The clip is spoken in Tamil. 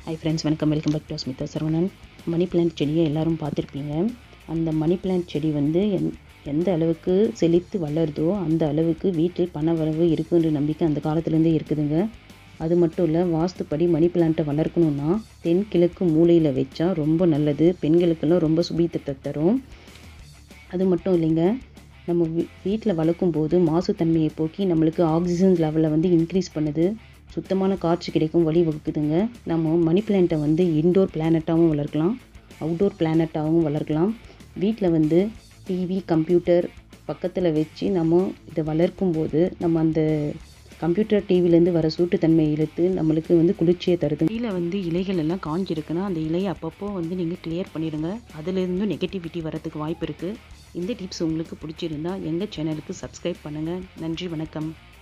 ஹை ஃப்ரெண்ட்ஸ் வணக்கம் welcome back to Smitha Saravanan money plant செடியை எல்லாரும் பார்த்துருப்பீங்க அந்த மணி பிளான்ட் செடி வந்து எந் எந்த அளவுக்கு செழித்து வளருதோ அந்த அளவுக்கு வீட்டில் பண வரவு இருக்குன்ற நம்பிக்கை அந்த காலத்துலேருந்தே இருக்குதுங்க அது மட்டும் இல்லை வாஸ்துப்படி மணி பிளான்ட்டை வளர்க்கணுன்னா தென்கிழக்கு மூலையில் வச்சா ரொம்ப நல்லது பெண்களுக்கெல்லாம் ரொம்ப சுபீத்தத்தை தரும் அது மட்டும் இல்லைங்க நம்ம வீ வீட்டில் வளர்க்கும் போது மாசுத்தன்மையை போக்கி நம்மளுக்கு ஆக்சிஜன் லெவலை வந்து இன்க்ரீஸ் பண்ணுது சுத்தமான காற்று கிடைக்கும் வழி வகுக்குதுங்க நம்ம மணி பிளான்ட்டை வந்து இன்டோர் பிளானட்டாகவும் வளர்க்கலாம் அவுட்டோர் பிளானட்டாகவும் வளர்க்கலாம் வீட்டில் வந்து டிவி கம்ப்யூட்டர் பக்கத்தில் வச்சு நம்ம இதை வளர்க்கும் போது நம்ம அந்த கம்ப்யூட்டர் டிவிலேருந்து வர சூட்டுத்தன்மையை இழுத்து நம்மளுக்கு வந்து குளிர்ச்சியை தருது கீழே வந்து இலைகள் எல்லாம் காஞ்சிருக்குன்னா அந்த இலையை அப்பப்போ வந்து நீங்கள் கிளியர் பண்ணிடுங்க அதுலேருந்தும் நெகட்டிவிட்டி வரதுக்கு வாய்ப்பு இருக்குது இந்த டிப்ஸ் உங்களுக்கு பிடிச்சிருந்தா எங்கள் சேனலுக்கு சப்ஸ்கிரைப் பண்ணுங்கள் நன்றி வணக்கம்